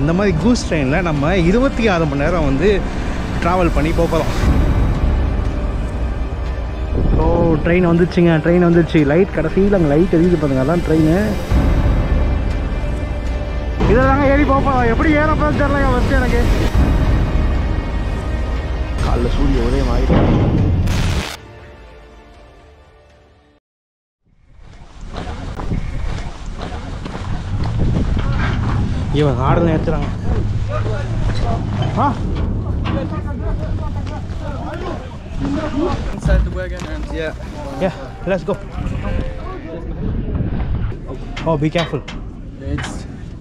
அந்த மாதிரி கூஸ் ட்ரெயினில் நம்ம இருபத்தி ஆறு மணி நேரம் வந்து ட்ராவல் பண்ணி போக போகிறோம் ஓ ட்ரெயின் வந்துச்சுங்க ட்ரெயின் வந்துச்சு லைட் கடைசியில் அங்கே லைட் எரியுது பாருங்க அதான் ட்ரெயின் இதெல்லாம் ஏறி போப்போம் எப்படி ஏற போகிறது தெரியல ஃபஸ்ட்டு எனக்கு காலைல சூரிய உதயம் ஆகிட்டு இவன் ஆடல ஏற்றுறாங்க ஆ Inside the wagon and yeah. Yeah, let's go. Oh, be careful. It's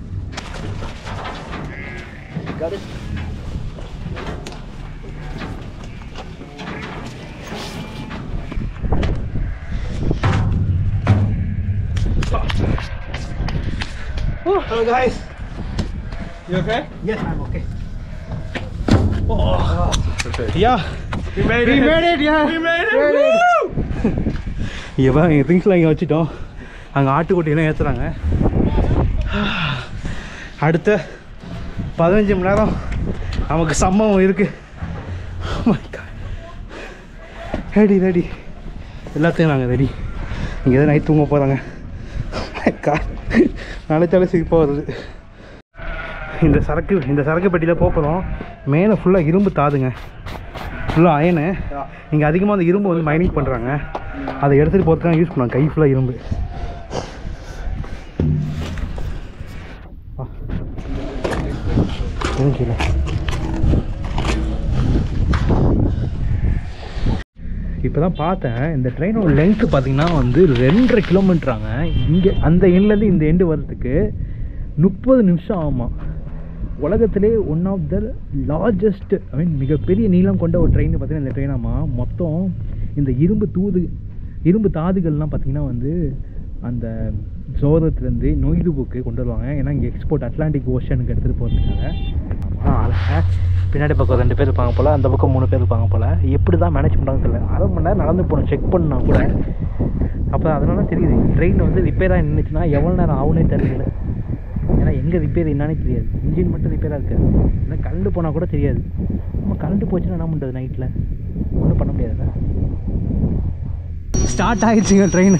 got it. Hello, guys. You okay? Yes, I'm okay. Perfect. Yeah, We made we it. made it. Yeah, We made it. Woo! இவன் எங்கள் திங்ஸ்லாம் இங்கே வச்சுட்டோம் அங்கே ஆட்டுக்குட்டியெல்லாம் ஏற்றுறாங்க அடுத்த பதினஞ்சு மணி நேரம் நமக்கு சம்பவம் இருக்குது ரெடி ரெடி எல்லாத்தையும் நாங்கள் ரெடி இங்கே தான் நைட் தூங்க போகிறாங்க நினைச்சாலே சிரிப்பாக வருது இந்த சரக்கு இந்த சரக்கு பெட்டியில் போகிறோம் மேலே ஃபுல்லாக இரும்பு தாதுங்க ஃபுல்லாக அயனு இங்கே அதிகமாக அந்த இரும்பு வந்து மைனிங் பண்ணுறாங்க அதை எடுத்துகிட்டு போகிறதுக்காக யூஸ் பண்ணுவாங்க கை ஃபுல்லாக இரும்பு ஆ. எதுவும் கீழே இப்போ தான் பார்த்தேன் இந்த ட்ரெயினோட லென்த்து பார்த்தீங்கன்னா வந்து ரெண்டரை கிலோமீட்டராங்க இங்கே அந்த எண்ட்லேருந்து இந்த எண்டு வர்றதுக்கு முப்பது நிமிஷம் ஆகுமா உலகத்திலே one of the largest I mean மிகப்பெரிய நீளம் கொண்ட ஒரு ட்ரெயின் பார்த்தீங்கன்னா இந்த ட்ரெயின் ஆமாம் மொத்தம் இந்த இரும்பு தூது இரும்பு தாதுகள்லாம் பார்த்தீங்கன்னா வந்து அந்த ஜோரத்துலேருந்து நொய்துபுக்கு கொண்டு வருவாங்க ஏன்னா இங்கே எக்ஸ்போர்ட் அட்லாண்டிக் ஓஷனுக்கு எடுத்துகிட்டு போகிறதுக்காக ஆமாம் அழகா பின்னாடி பக்கம் ரெண்டு பேர் இருப்பாங்க போல் அந்த பக்கம் மூணு பேர் இருப்பாங்க போல் எப்படி தான் மேனேஜ் பண்ணுறாங்க தெரியல அரை மணி நேரம் நடந்து போகணும் செக் பண்ணா கூட அப்போ அதனால தெரியுது ட்ரெயின் வந்து ரிப்பேராக நின்றுச்சுன்னா எவ்வளோ நேரம் ஆகுனே தெரியல ஏன்னா எங்கே ரிப்பேர் என்னன்னே தெரியாது இன்ஜின் மட்டும் ரிப்பேராக இருக்காது இல்லை கரண்ட் போனால் கூட தெரியாது நம்ம கரண்ட் போச்சுன்னா என்ன பண்ணுறது நைட்டில் ஒன்றும் பண்ண முடியாதுல்ல ஸ்டார்ட் ஆகிடுச்சுங்க train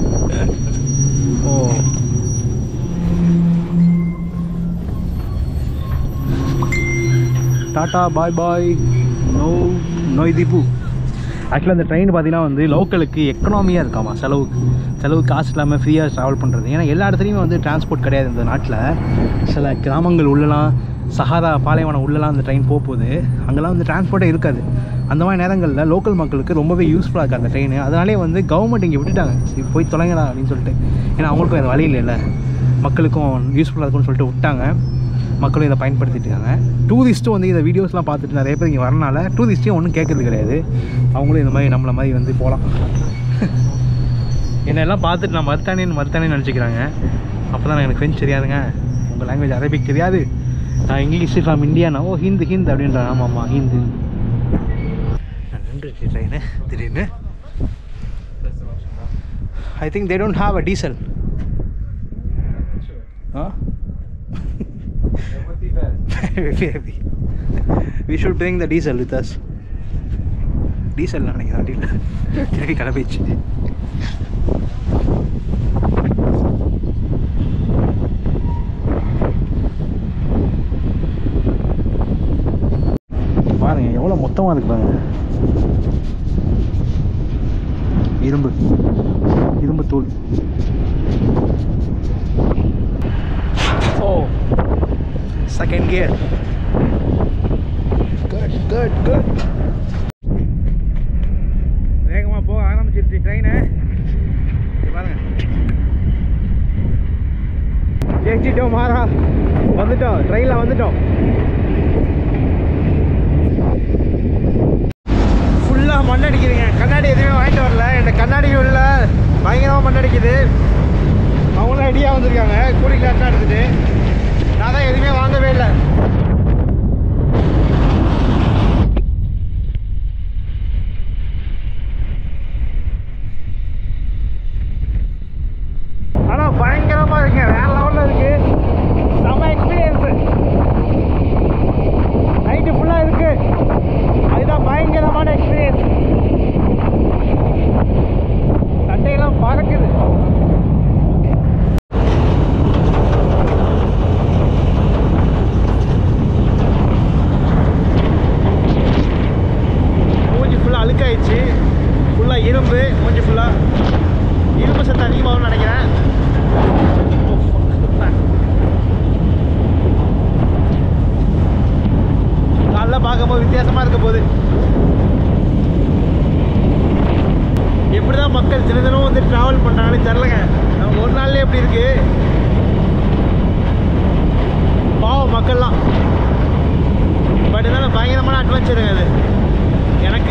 oh tata bye bye no நோய் தீபு ஆக்சுவலாக அந்த ட்ரெயின் பார்த்தீங்கன்னா வந்து லோக்கலுக்கு எக்கனாமியாக இருக்காமா செலவுக்கு செலவு காசு இல்லாமல் ஃப்ரீயாக ட்ராவல் பண்ணுறது ஏன்னா எல்லா இடத்துலையுமே வந்து டிரான்ஸ்போர்ட் கிடையாது இந்த நாட்டில் சில கிராமங்கள் உள்ளலாம் சஹாரா பாலைவனம் உள்ளலாம் அந்த ட்ரெயின் போக போகுது அங்கெல்லாம் வந்து டிரான்ஸ்போர்ட்டே இருக்காது அந்த மாதிரி நேரங்களில் லோக்கல் மக்களுக்கு ரொம்பவே யூஸ்ஃபுல்லாக இருக்குது அந்த ட்ரெயின் அதனாலே வந்து கவர்மெண்ட் இங்கே விட்டுட்டாங்க சரி போய் தொலைங்கடா அப்படின்னு சொல்லிட்டு ஏன்னா அவங்களுக்கும் அது வழி இல்லைல்ல மக்களுக்கும் யூஸ்ஃபுல்லாக இருக்கும்னு சொல்லிட்டு விட்டாங்க மக்களும் இதை பயன்படுத்திட்டு இருக்காங்க டூரிஸ்ட்டும் வந்து இதை வீடியோஸ்லாம் பார்த்துட்டு நிறைய பேர் இங்கே வரனால டூரிஸ்ட்டையும் ஒன்றும் கேட்கறது கிடையாது அவங்களும் இந்த மாதிரி நம்மளை மாதிரி வந்து போகலாம் என்னெல்லாம் பார்த்துட்டு நான் மருத்தானேன்னு மருத்தானேன்னு நினச்சிக்கிறாங்க அப்போ தான் எனக்கு ஃப்ரெஞ்ச் தெரியாதுங்க உங்கள் லாங்குவேஜ் அரபிக் தெரியாது நான் இங்கிலீஷ் ஃப்ரம் இந்தியானா ஓ ஹிந்து ஹிந்து அப்படின்றாங்க ஆமாம் ஆமாம் ஹிந்து நின்றுச்சு ட்ரெயின் திடீர்னு I think they don't have a diesel ah That would be best. Maybe. We should bring the diesel with us. Diesel நினைக்கிறேன் வண்டியில் திருப்பி கிளம்பிச்சு பாருங்க எவ்வளோ மொத்தமாக இருக்கு பாருங்க இரும்பு இரும்பு தூள் oh second gear good good good வேகமாக போக ஆரம்பிச்சிருச்சு ட்ரெயினு பாருங்க ஜெயிச்சிட்டோம் மாறா வந்துட்டோம் ட்ரெயினில் வந்துட்டோம் ஃபுல்லாக மண்ணடிக்குதுங்க கண்ணாடி எதுவுமே வாங்கிட்டு வரல இந்த கண்ணாடி உள்ள பயங்கரமாக மண்ணடிக்குது அவங்களும் ரெடியாக வந்திருக்காங்க கூலிங் கிளாஸ்லாம் எடுத்துட்டு நான் தான் எதுவுமே வாங்கவே இல்லை ஆனால் பயங்கரமாக இருக்குங்க வேற லெவலில் இருக்கு செம்ம எக்ஸ்பீரியன்ஸு பிடிச்சிருக்கு இது எனக்கு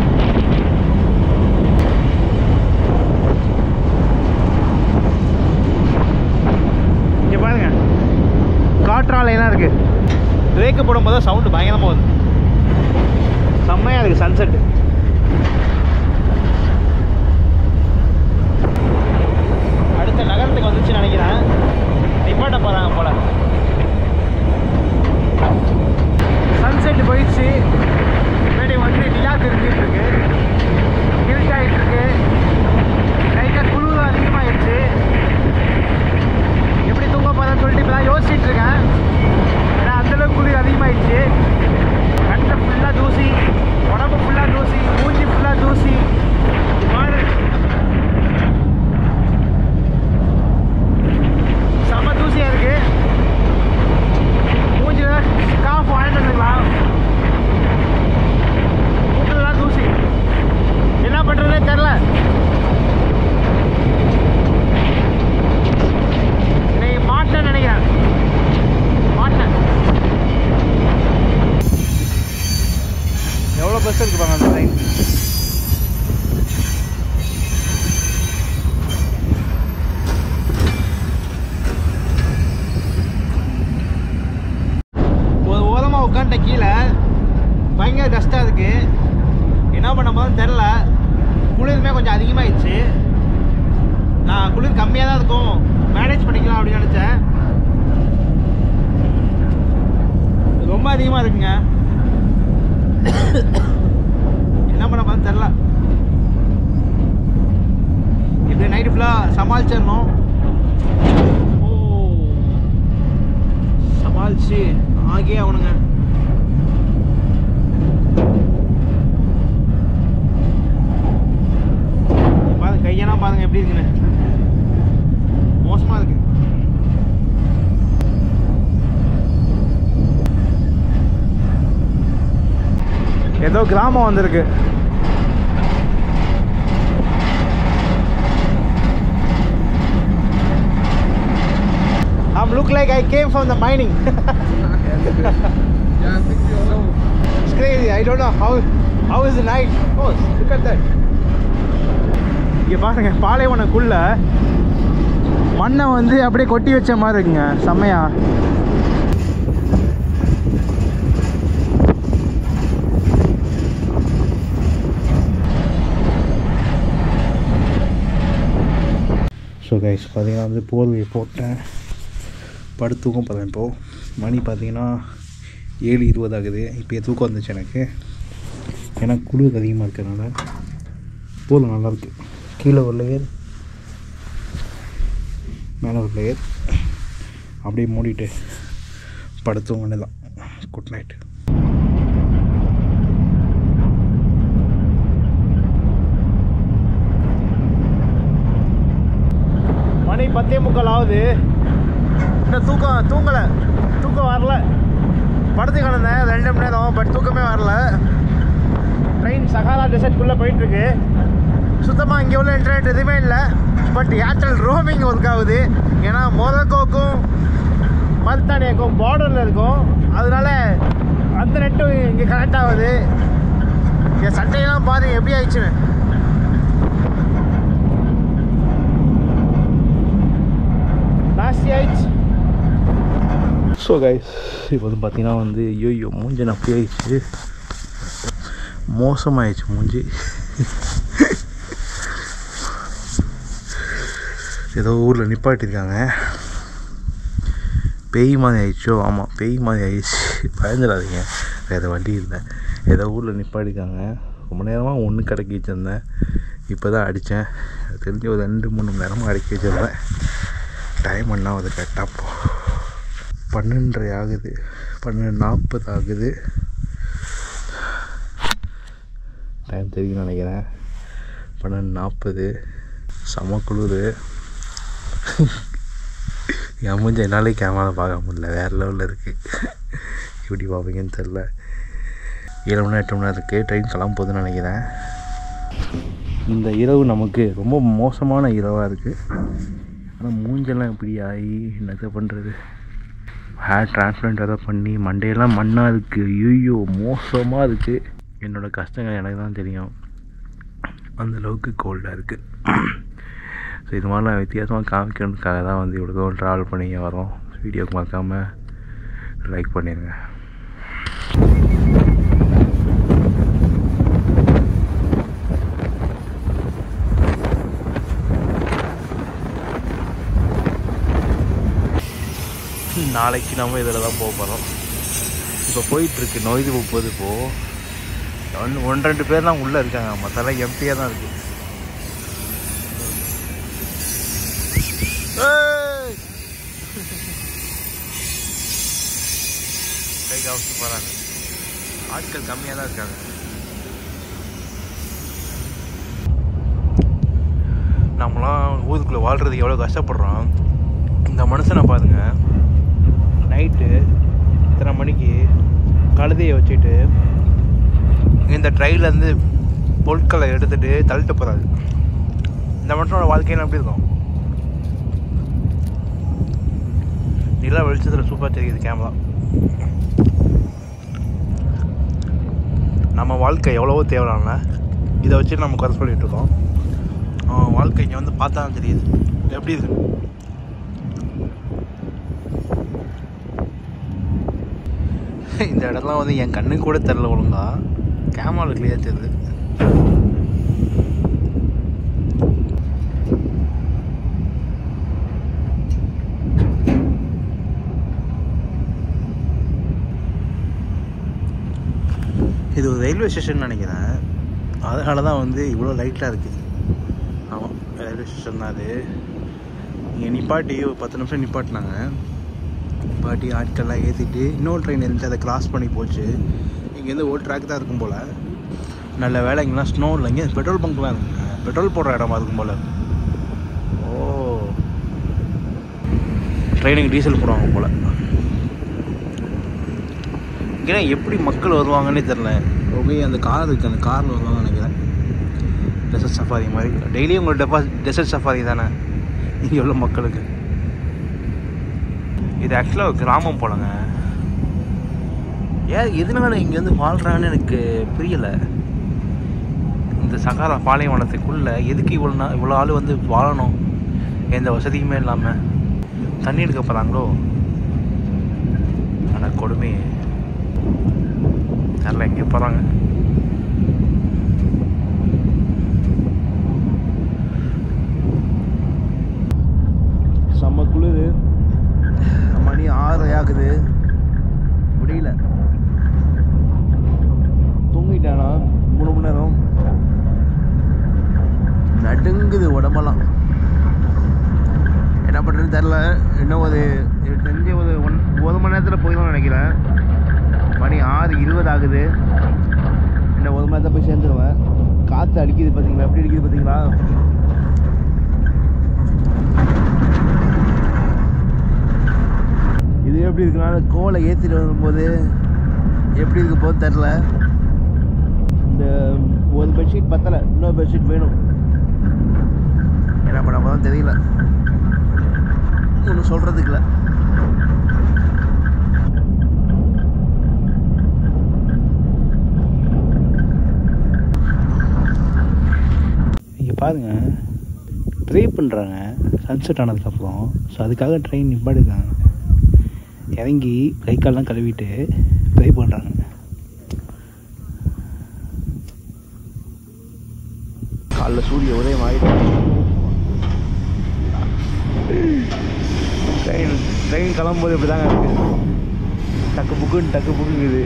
இங்கே பாருங்க காற்றாலையெல்லாம் இருக்கு பிரேக்கு போடும்போது சவுண்டு பயங்கரமாக வருது செம்மையாக இருக்குது சன்செட்டு அடுத்த நகரத்துக்கு வந்துச்சு நினைக்கிறேன் நிப்பாட்ட போகிறாங்க போல சன்செட் போயிடுச்சு முன்னாடி வந்து நிலா தெரிஞ்சிட்டு இருக்கு இருட்டாயிட்டு இருக்கு லைட்டாக குளிர் அதிகமாகிடுச்சு எப்படி தூங்க போகிறேன்னு சொல்லிட்டு இப்போ தான் யோசிச்சுட்டு இருக்கேன் ஏன்னா அந்தளவுக்கு குளிர் அதிகமாகிடுச்சு கண்ணில் ஃபுல்லாக தூசி உடம்பு ஃபுல்லாக தூசி மூஞ்சி ஃபுல்லாக தூசி மாறு செம்ம தூசியாக இருக்கு மூஞ்சில காஃப் வாங்கிட்டு வந்துக்கலாம் மூக்கிலலாம் தூசி என்ன பண்ணுறதுனே தெரில இன்னைக்கு மாட்டேன்னு நினைக்கிறேன் மாட்டேன் எவ்வளோ பஸ் இருக்கு பாருங்க அந்த ட்ரெயின் ஒரு ஓரமாக உட்காந்துட்ட கீழே பயங்கர டஸ்ட்டாக இருக்கு என்ன பண்ண போதுன்னு தெரில குளிருமே கொஞ்சம் அதிகமாகிடுச்சு நான் குளிர் கம்மியாக தான் இருக்கும் மேனேஜ் பண்ணிக்கலாம் அப்படின்னு நினச்சேன் ரொம்ப அதிகமாக இருக்குங்க என்ன பண்ண போதுன்னு தெரில இப்படி நைட்டு ஃபுல்லாக சமாளிச்சிடணும் ஓ சமாளிச்சு ஆகியே அவனுங்க பாருங்க கையெல்லாம் பாருங்க எப்படி இருக்குன்னு மோசமா இருக்கு ஏதோ கிராமம் வந்திருக்கு I'm look like I came from the mining. Yeah, I think you know. It's crazy. I don't know how how is the night. Oh, look at that. இங்கே பாருங்க பாலைவனக்குள்ள மண்ணை வந்து அப்படியே கொட்டி வச்ச மாதிரி இருக்குங்க செம்மையா ஸோ கைஸ் பார்த்தீங்கன்னா வந்து போர்வையை போட்டேன் படுத்துக்கும் போகிறேன் இப்போது மணி பார்த்தீங்கன்னா ஏழு இருபது ஆகுது இப்போ தூக்கம் வந்துச்சு எனக்கு ஏன்னா குளிர் அதிகமாக இருக்கிறதுனால போதும் நல்லாயிருக்கு கீழே ஒரு லேயர் மேலே ஒரு லேயர் அப்படியே மூடிட்டு படுத்தவங்க தான் குட் நைட் மணி பத்தே முக்கால் ஆகுது இன்னும் தூக்கம் தூங்கலை தூக்கம் வரல படுத்து கிடந்தேன் ரெண்டு மணி நேரம் பட் தூக்கமே வரல ட்ரெயின் சகாரா டெசர்ட்குள்ளே போயிட்டுருக்கு சுத்தமாக இங்கே உள்ள இன்டர்நெட் எதுவுமே இல்லை பட் ஏர்டெல் ரோமிங் ஒர்க் ஆகுது ஏன்னா மொரக்கோக்கும் மல்தானியாக்கும் பார்டரில் இருக்கும் அதனால அந்த நெட்டும் இங்கே கனெக்ட் ஆகுது என் சட்டையெல்லாம் பாருங்க எப்படி ஆயிடுச்சுன்னு நாஸ்தி ஆயிடுச்சு ஸோ கைஸ் இப்போ வந்து பார்த்தீங்கன்னா வந்து ஐயோ மூஞ்சி நப்பி ஆயிடுச்சு மோசமாயிடுச்சு மூஞ்சி ஏதோ ஊரில் நிப்பாட்டியிருக்காங்க பேய் மாதிரி ஆயிடுச்சோ ஆமாம் பேய் மாதிரி ஆயிடுச்சு பயந்துடாதீங்க வேறு வண்டி இல்லை ஏதோ ஊரில் நிப்பாட்டிருக்காங்க ரொம்ப நேரமாக ஒன்று கடைக்கி வச்சுருந்தேன் இப்போ தான் அடித்தேன் தெரிஞ்சு ஒரு ரெண்டு மூணு மணி நேரமாக அடக்கி வச்சிருந்தேன் டைம் என்ன ஆகுது கரெக்டாக போ பன்னெண்டரை ஆகுது பன்னெண்டு நாற்பது ஆகுது டைம் தெரியும் நினைக்கிறேன் பன்னெண்டு நாற்பது செம குளிர் என் மூஞ்ச என்னாலே கேமரா பார்க்க முடியல வேறு லெவலில் இருக்குது எப்படி பார்ப்பீங்கன்னு தெரில ஏழு மணி நேரம் எட்டு மணி நேரம் இருக்குது ட்ரெயின் கிளம்ப போகுதுன்னு நினைக்கிறேன் இந்த இரவு நமக்கு ரொம்ப மோசமான இரவாக இருக்குது ஆனால் மூஞ்செல்லாம் இப்படி ஆகி என்னத்தை பண்ணுறது ஹேர் டிரான்ஸ்பிளான்ட் எதாவது பண்ணி மண்டையெல்லாம் மண்ணாக இருக்குது ஐயோ மோசமாக இருக்குது என்னோடய கஷ்டங்கள் எனக்கு தான் தெரியும் அந்த அளவுக்கு கோல்டாக இருக்குது ஸோ இது மாதிரிலாம் வித்தியாசமாக காமிக்கிறதுக்காக தான் வந்து இவ்வளோ தூரம் ட்ராவல் பண்ணி இங்க வரோம் வீடியோக்கு மறக்காமல் லைக் பண்ணிடுங்க நாளைக்கு நம்ம இதில் தான் போக போகிறோம் இப்போ போயிட்டுருக்கு நொய்து முப்பது இப்போ ஒன்று ஒன்று ரெண்டு பேர் தான் உள்ளே இருக்காங்க மற்றெல்லாம் எம்டியாக தான் இருக்குது கை காமிச்சு போகிறாங்க ஆட்கள் கம்மியாக தான் இருக்காங்க நம்மளாம் ஊருக்குள்ளே வாழ்கிறதுக்கு எவ்வளோ கஷ்டப்படுறோம் இந்த மனுஷனை பாருங்க நைட்டு இத்தனை மணிக்கு கழுதையை வச்சுட்டு இந்த ட்ரெயின்லேருந்து பொருட்களை எடுத்துட்டு தள்ளிட்டு போகிறாரு இந்த மனுஷனோட வாழ்க்கையில் எப்படி இருக்கும் நிலா வெளிச்சத்தில் சூப்பராக தெரியுது கேமரா நம்ம வாழ்க்கை எவ்வளவோ தேவையான இதை வச்சு நம்ம குறை சொல்லிட்டு இருக்கோம் அவன் வாழ்க்கை இங்கே வந்து பார்த்தா தான் தெரியுது எப்படி இருக்கு இந்த இடம்லாம் வந்து என் கண்ணுக்கு கூட தெரில ஒழுங்கா கேமராவில் கிளியர் தெரியுது இது ஒரு ரயில்வே ஸ்டேஷன் நினைக்கிறேன் அதனால தான் வந்து இவ்வளோ லைட்டாக இருக்குது ஆமாம் ரயில்வே ஸ்டேஷன் தான் அது இங்கே நிப்பாட்டி ஒரு பத்து நிமிஷம் நிப்பாட்டினாங்க நிப்பாட்டி ஆட்கள்லாம் ஏற்றிட்டு இன்னொரு ட்ரெயின் இருந்துச்சு அதை கிராஸ் பண்ணி போச்சு இங்கேருந்து ஒரு ட்ராக் தான் இருக்கும் போல் நல்ல வேலை இங்கெல்லாம் ஸ்னோ இல்லை இங்கே பெட்ரோல் பங்க்லாம் இருக்குங்க பெட்ரோல் போடுற இடமா இருக்கும் போல் ஓ ட்ரெயினுக்கு டீசல் போடுவாங்க போல் இங்கே எப்படி மக்கள் வருவாங்கன்னே தெரில ஓகே அந்த கார் இருக்குது அந்த காரில் வருவாங்கன்னு நினைக்கிறேன் டெசர்ட் சஃபாரி மாதிரி டெய்லியும் உங்களோட டெபா டெசர்ட் சஃபாரி தானே இங்கே எவ்வளோ மக்களுக்கு இது ஆக்சுவலாக ஒரு கிராமம் போலங்க ஏன் எதனால இங்கே வந்து வாழ்கிறான்னு எனக்கு புரியலை இந்த சகாரா பாலைவனத்துக்குள்ளே எதுக்கு இவ்வளோ நா இவ்வளோ ஆள் வந்து வாழணும் எந்த வசதியுமே இல்லாமல் தண்ணி எடுக்க போகிறாங்களோ ஆனால் கொடுமை தெரில எங்கே போகிறாங்க செம்ம குளிர் மணி ஆறு ஆகுது முடியல தூங்கிட்டானா மூணு மணி நேரம் நடுங்குது உடம்பெல்லாம் என்ன பண்ணுறதுன்னு தெரில இன்னும் ஒரு எனக்கு தெரிஞ்ச ஒரு ஒன் ஒரு மணி நேரத்தில் போயிடும்னு நினைக்கிறேன் மணி ஆறு இருபது ஆகுது இன்னும் ஒரு மணி நேரத்தில் போய் சேர்ந்துருவேன் காற்று அடிக்குது பார்த்தீங்களா எப்படி அடிக்குது பார்த்தீங்களா இது எப்படி இருக்குன்னா கோலை ஏற்றிட்டு வரும்போது எப்படி இருக்க போது தெரில இந்த ஒரு பெட்ஷீட் பத்தலை இன்னொரு பெட்ஷீட் வேணும் என்ன பண்ண போதும் தெரியல ஒன்றும் சொல்கிறதுக்கு இல்லை இங்கே பாருங்க ப்ரே பண்ணுறாங்க சன்செட் ஆனதுக்கப்புறம் ஸோ அதுக்காக ட்ரெயின் நிப்பாடிருக்காங்க இறங்கி கை கால்லாம் கழுவிட்டு ப்ரே பண்ணுறாங்க காலைல சூரிய உதயம் ஆகிட்டு ட்ரெயின் ட்ரெயின் கிளம்பும்போது இப்படி தாங்க இருக்குது டக்கு புக்குன்னு டக்கு புக்குங்குது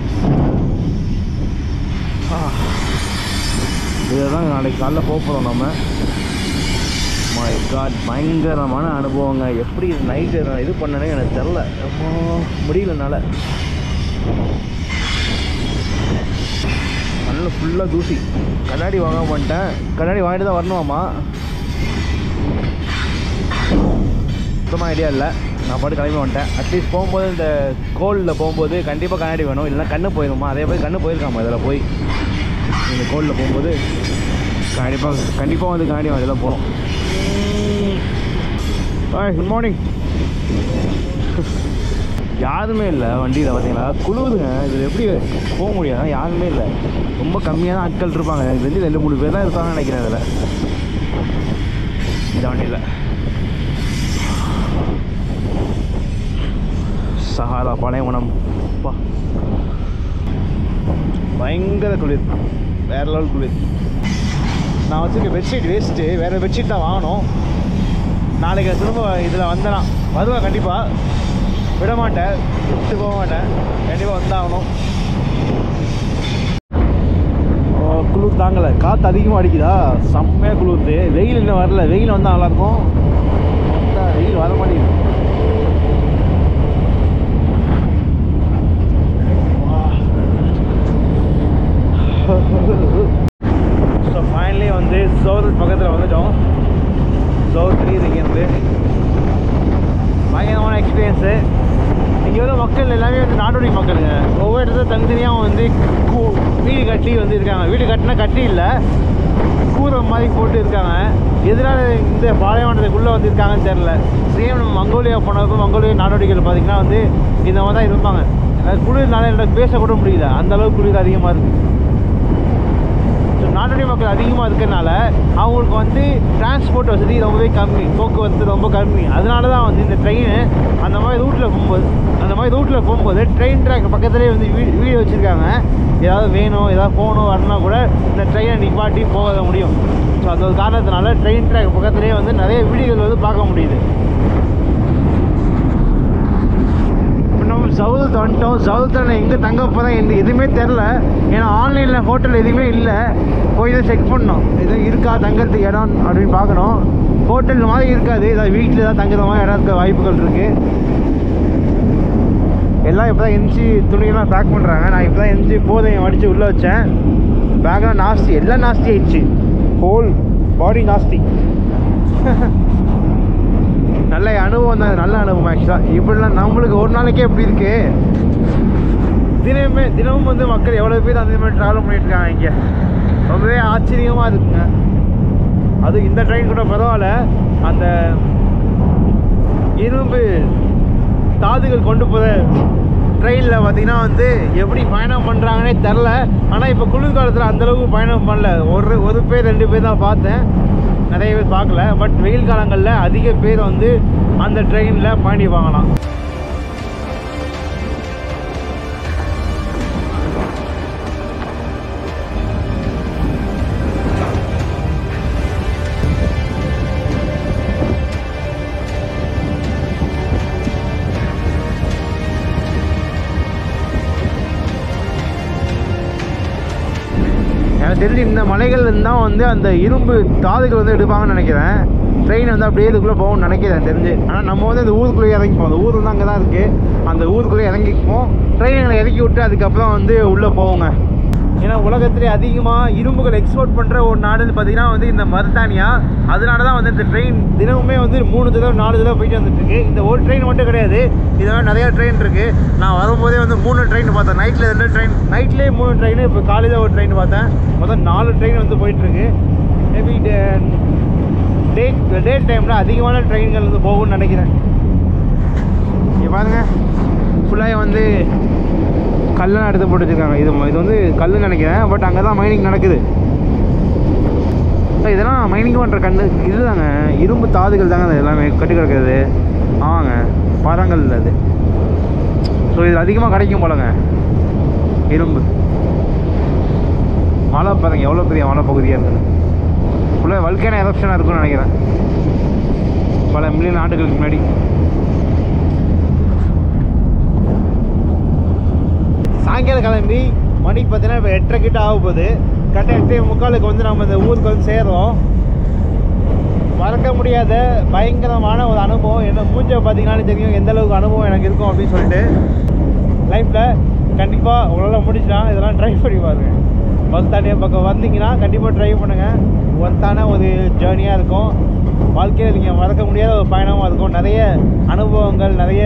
இதுதான் நாளைக்கு காலைல போக போகிறோம் நம்ம மை காட் பயங்கரமான அனுபவங்க எப்படி நைட்டு நான் இது பண்ணனே எனக்கு தெரில ரொம்ப முடியலனால கண்ணில் ஃபுல்லாக தூசி கண்ணாடி வாங்க பண்ணிட்டேன் கண்ணாடி வாங்கிட்டு தான் வரணுமாம்மா சுத்தமாக ஐடியா இல்லை நான் பாட்டு கிளம்பி வந்துட்டேன் அட்லீஸ்ட் போகும்போது இந்த கோல்டில் போகும்போது கண்டிப்பாக கண்ணாடி வேணும் இல்லைன்னா கண்ணு போயிடுமா அதே மாதிரி கண்ணு போயிருக்காமா இதில் போய் இந்த கோல்டில் போகும்போது கண்டிப்பாக கண்டிப்பாக வந்து கண்ணாடி வாங்கி தான் போகிறோம் ஹாய் குட் மார்னிங் யாருமே இல்லை வண்டியில் பார்த்தீங்களா குழுவுதுங்க இதில் எப்படி போக முடியாது யாருமே இல்லை ரொம்ப கம்மியான ஆட்கள் இருப்பாங்க எனக்கு தெரிஞ்சு ரெண்டு மூணு பேர் தான் இருப்பாங்கன்னு நினைக்கிறேன் இதில் இந்த வண்டியில் சஹாரா பாலைவனம் அப்பா பயங்கர குளிர் வேற லெவல் குளிர் நான் வச்சுருக்க பெட்ஷீட் வேஸ்ட்டு வேறு பெட்ஷீட் தான் வாங்கணும் நாளைக்கு திரும்ப இதில் வந்தேனா வருவேன் கண்டிப்பாக விட மாட்டேன் விட்டு போக மாட்டேன் கண்டிப்பாக வந்தாகணும் ஓ, குளிர் தாங்கலை காற்று அதிகமாக அடிக்குதா செம்மையாக குளிருது வெயில் இன்னும் வரல வெயில் வந்தால் நல்லாயிருக்கும் வந்தா வெயில் வர மாட்டேங்குது ஸோ ஃபைனலி வந்து சோதல் பக்கத்தில் வந்துட்டோம் சோல் தெரியுது இங்கேருந்து பயங்கரமான எக்ஸ்பீரியன்ஸு இங்கே வந்து மக்கள் எல்லாமே வந்து நாடோடி மக்களுங்க ஒவ்வொரு இடத்துல தனித்தனியாக வந்து கூ- வீடு கட்டி வந்து இருக்காங்க வீடு கட்டினா கட்டி இல்லை கூரை மாதிரி போட்டு இருக்காங்க எதனால இந்த பாலைவனத்துக்குள்ளே வந்து இருக்காங்கன்னு தெரில சேம் நம்ம மங்கோலியா போனப்போ மங்கோலியா நாடோடிகள் பார்த்திங்கன்னா வந்து இந்த மாதிரி தான் இருப்பாங்க எனக்கு குளிர்னால எனக்கு பேசக்கூட முடியல அந்த அளவுக்கு குளிர் அதிகமாக இருக்குது ஸோ நாடோடி மக்கள் அதிகமாக இருக்கிறனால அவங்களுக்கு வந்து டிரான்ஸ்போர்ட் வசதி ரொம்பவே கம்மி போக்குவரத்து ரொம்ப கம்மி அதனால தான் வந்து இந்த ட்ரெயின் அந்த மாதிரி ரூட்டில் போகும்போது அந்த மாதிரி ரூட்டில் போகும்போது ட்ரெயின் ட்ராக் பக்கத்துலேயே வந்து வீடு வீடு வச்சுருக்காங்க ஏதாவது வேணும் ஏதாவது போகணும் வரணும்னா கூட இந்த ட்ரெயினை நிப்பாட்டி போக முடியும் ஸோ அந்த ஒரு காரணத்தினால ட்ரெயின் ட்ராக் பக்கத்துலேயே வந்து நிறைய வீடுகள் வந்து பார்க்க முடியுது இப்போ நம்ம சவுத் வந்துட்டோம் சவுத்தில் எங்கே தங்க போகிறேன் எந்த எதுவுமே தெரில ஏன்னா ஆன்லைனில் ஹோட்டல் எதுவுமே இல்லை போய் தான் செக் பண்ணோம் எதுவும் இருக்கா தங்கறதுக்கு இடம் அப்படின்னு பார்க்கணும் ஹோட்டல் மாதிரி இருக்காது ஏதாவது வீட்டில் தான் தங்குற மாதிரி இடம் இருக்க வாய்ப்புகள் இருக்குது எல்லாம் இப்போ தான் எந்திச்சு துணியெல்லாம் பேக் பண்ணுறாங்க நான் இப்போ தான் எந்திச்சு போதையை மடித்து உள்ளே வச்சேன் பேக்லாம் நாஸ்தி எல்லாம் நாஸ்தி ஆயிடுச்சு ஹோல் பாடி நாஸ்தி நல்ல அனுபவம் தான் நல்ல அனுபவம் ஆக்சுவலாக இப்படிலாம் நம்மளுக்கு ஒரு நாளைக்கே எப்படி இருக்கு தினமுமே தினமும் வந்து மக்கள் எவ்வளோ பேர் அந்த மாதிரி ட்ராவல் பண்ணிட்டு இருக்காங்க இங்கே ரொம்பவே ஆச்சரியமாக இருக்குங்க அது இந்த ட்ரெயின் கூட பரவாயில்ல அந்த இரும்பு தாதுகள் கொண்டு போகிற ட்ரெயினில் பார்த்தீங்கன்னா வந்து எப்படி பயணம் பண்ணுறாங்கன்னே தெரில ஆனால் இப்போ குளிர்காலத்தில் அந்தளவுக்கு பயணம் பண்ணல ஒரு ஒரு பேர் ரெண்டு பேர் தான் பார்த்தேன் நிறைய பேர் பார்க்கல பட் வெயில் காலங்களில் அதிக பேர் வந்து அந்த ட்ரெயினில் பயணிப்பாங்களாம் எனக்கு தெரிஞ்சு இந்த மலைகள் தான் வந்து அந்த இரும்பு தாதுகள் வந்து எடுப்பாங்கன்னு நினைக்கிறேன் ட்ரெயின் வந்து அப்படியே இதுக்குள்ளே போகும்னு நினைக்கிறேன் தெரிஞ்சு ஆனால் நம்ம வந்து இந்த ஊருக்குள்ளேயே இறங்கிப்போம் அந்த ஊர் வந்து அங்கே தான் இருக்குது அந்த ஊருக்குள்ளேயே இறங்கிப்போம் ட்ரெயினை இறக்கி விட்டு அதுக்கப்புறம் வந்து உள்ளே போவோங்க ஏன்னா உலகத்திலே அதிகமாக இரும்புகள் எக்ஸ்போர்ட் பண்ணுற ஒரு நாடுன்னு பார்த்தீங்கன்னா வந்து இந்த மருத்தானியா அதனால தான் வந்து இந்த ட்ரெயின் தினமுமே வந்து மூணு தடவை நாலு தடவை போயிட்டு வந்துட்டு இருக்கு இந்த ஒரு ட்ரெயின் மட்டும் கிடையாது இந்த மாதிரி நிறைய ட்ரெயின் இருக்குது நான் வரும்போதே வந்து மூணு ட்ரெயின் பார்த்தேன் நைட்டில் ரெண்டு ட்ரெயின் நைட்லேயே மூணு ட்ரெயின் இப்போ காலையில் ஒரு ட்ரெயின் பார்த்தேன் மொத்தம் நாலு ட்ரெயின் வந்து போயிட்டுருக்கு மேபி டே டே டைமில் அதிகமான ட்ரெயின்கள் வந்து போகும்னு நினைக்கிறேன் இங்கே பாருங்க ஃபுல்லாக வந்து கல்லாம் எடுத்து போட்டு வச்சிருக்காங்க இது இது வந்து கல்லுன்னு நினைக்கிறேன் பட் அங்கே தான் மைனிங் நடக்குது அஹ் இதெல்லாம் மைனிங் பண்ணுற கண்ணு இதுதாங்க இரும்பு தாதுகள் தாங்க அது எல்லாமே கட்டி கிடக்குறது ஆமாங்க பாறாங்கல் அது ஸோ இது அதிகமாக கிடைக்கும் போலங்க இரும்பு மலை பாருங்க எவ்வளோ பெரிய மலை பகுதியாக இருக்குன்னு ஃபுல்லாக வல்கேன எரப்ஷனாக இருக்கும்னு நினைக்கிறேன் பல மில்லியன் ஆண்டுகளுக்கு முன்னாடி சாயங்காலம் கிளம்பி மணிக்கு பார்த்தீங்கன்னா இப்போ எட்டரை கிட்ட ஆக போகுது கரெக்டாக எட்டே முக்காலுக்கு வந்து நம்ம இந்த ஊருக்கு வந்து சேர்றோம் மறக்க முடியாத பயங்கரமான ஒரு அனுபவம் என்ன மூஞ்ச பார்த்தீங்கன்னாலே தெரியும் எந்த அளவுக்கு அனுபவம் எனக்கு இருக்கும் அப்படின்னு சொல்லிட்டு லைஃப்பில் கண்டிப்பாக உங்களால் முடிச்சுனா இதெல்லாம் ட்ரை பண்ணி பாருங்க பஸ் தாண்டிய பக்கம் வந்தீங்கன்னா கண்டிப்பாக ட்ரை பண்ணுங்கள் ஒர்த்தான ஒரு ஜேர்னியாக இருக்கும் வாழ்க்கையில் நீங்கள் மறக்க முடியாத ஒரு பயணமாக இருக்கும் நிறைய அனுபவங்கள் நிறைய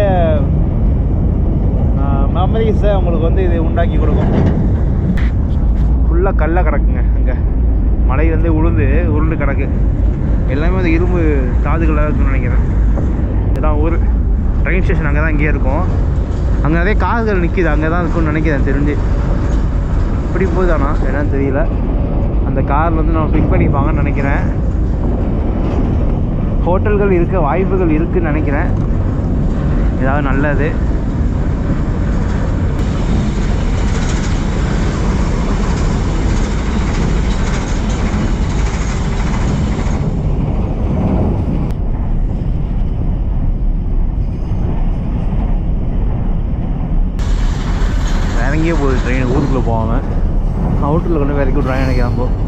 மெமரிஸை உங்களுக்கு வந்து இது உண்டாக்கி கொடுக்கும் ஃபுல்லாக கல்ல கிடக்குங்க அங்கே மலை வந்து உளுந்து உருண்டு கிடக்கு எல்லாமே வந்து இரும்பு தாதுகளாக இருக்குன்னு நினைக்கிறேன் இதுதான் ஊர் ட்ரெயின் ஸ்டேஷன் அங்கே தான் இங்கேயே இருக்கும் அங்கே நிறைய கார்கள் நிற்கிது அங்கே தான் இருக்கும்னு நினைக்கிறேன் தெரிஞ்சு இப்படி போகுதானா என்னன்னு தெரியல அந்த கார் வந்து நம்ம பிக் பண்ணிப்பாங்கன்னு நினைக்கிறேன் ஹோட்டல்கள் இருக்க வாய்ப்புகள் இருக்குன்னு நினைக்கிறேன் ஏதாவது நல்லது வேற எங்கேயோ போகுது ட்ரெயின் ஊருக்குள்ளே போகாமல் அவுட்டரில் கொண்டு வேலைக்கு விட்றாங்க நினைக்கிறேன் போ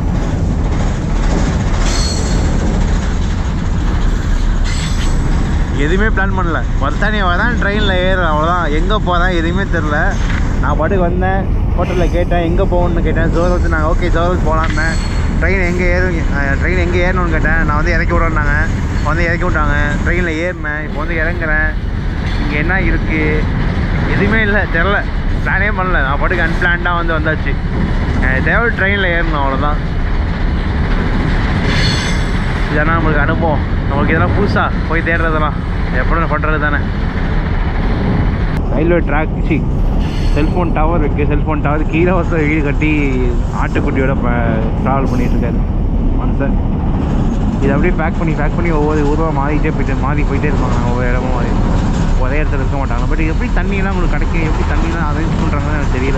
எதுவுமே பிளான் பண்ணல வர்த்தானே வரதான் ட்ரெயினில் ஏறுறேன் அவ்வளோதான் எங்கே போகிறேன் எதுவுமே தெரில நான் பாட்டுக்கு வந்தேன் ஹோட்டலில் கேட்டேன் எங்கே போகணுன்னு கேட்டேன் ஜோரத்து நாங்கள் ஓகே ஜோரத்து போகலான்னு ட்ரெயின் எங்கே ஏறும் ட்ரெயின் எங்கே ஏறணும்னு கேட்டேன் நான் வந்து இறக்கி விட்றேன்னாங்க வந்து இறக்கி விட்டாங்க ட்ரெயினில் ஏறினேன் இப்போ வந்து இறங்குறேன் இங்கே என்ன இருக்குது எதுவுமே இல்லை தெரில பிளானே பண்ணல நான் பாட்டுக்கு அன்பிளான்டாக வந்து வந்தாச்சு எனக்கு தேவை ட்ரெயினில் ஏறணும் அவ்வளோதான் இதெல்லாம் நம்மளுக்கு அனுபவம் நம்மளுக்கு இதெல்லாம் புதுசாக போய் தேடுறதெல்லாம் எப்படின்னு பண்ணுறது தானே ரயில்வே ட்ராக் சி செல்ஃபோன் டவர் இருக்குது செல்ஃபோன் டவர் கீழே வசதி வீடு கட்டி ஆட்டுக்குட்டியோட ட்ராவல் பண்ணிட்டு இருக்காரு மனுஷன் இதை அப்படியே பேக் பண்ணி பேக் பண்ணி ஒவ்வொரு ஊர்வா மாறிட்டே போயிட்டு மாறி போயிட்டே இருப்பாங்க ஒவ்வொரு இடமும் மாறி ஒரே இடத்துல இருக்க மாட்டாங்க பட் எப்படி தண்ணியெல்லாம் உங்களுக்கு கிடைக்கும் எப்படி தண்ணியெல்லாம் அரேஞ்ச் பண்ணுறாங்கன்னு எனக்கு தெரியல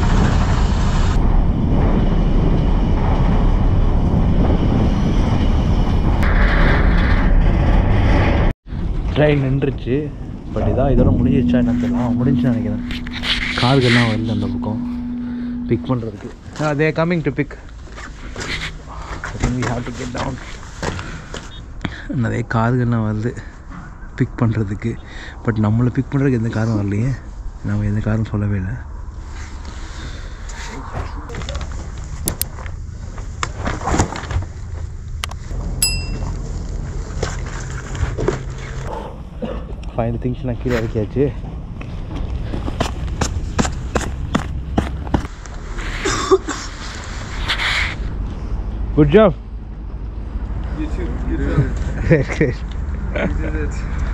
ட்ரெயின் நின்றுச்சு பட் இதான் இதோட முடிஞ்சிருச்சா என்ன தெரியல முடிஞ்சுன்னு நினைக்கிறேன் கார்கள்லாம் வருது அந்த பக்கம் பிக் பண்ணுறதுக்கு they coming to pick we have to get down நிறைய கார்கள்லாம் வருது பிக் பண்ணுறதுக்கு பட் நம்மளை பிக் பண்ணுறதுக்கு எந்த காரும் வரலையே நம்ம எந்த காரும் சொல்லவே இல்லை ஃபைனல் திங்ஸ்லாம் கீழே இறக்கியாச்சு good job You too. You did it. You did it.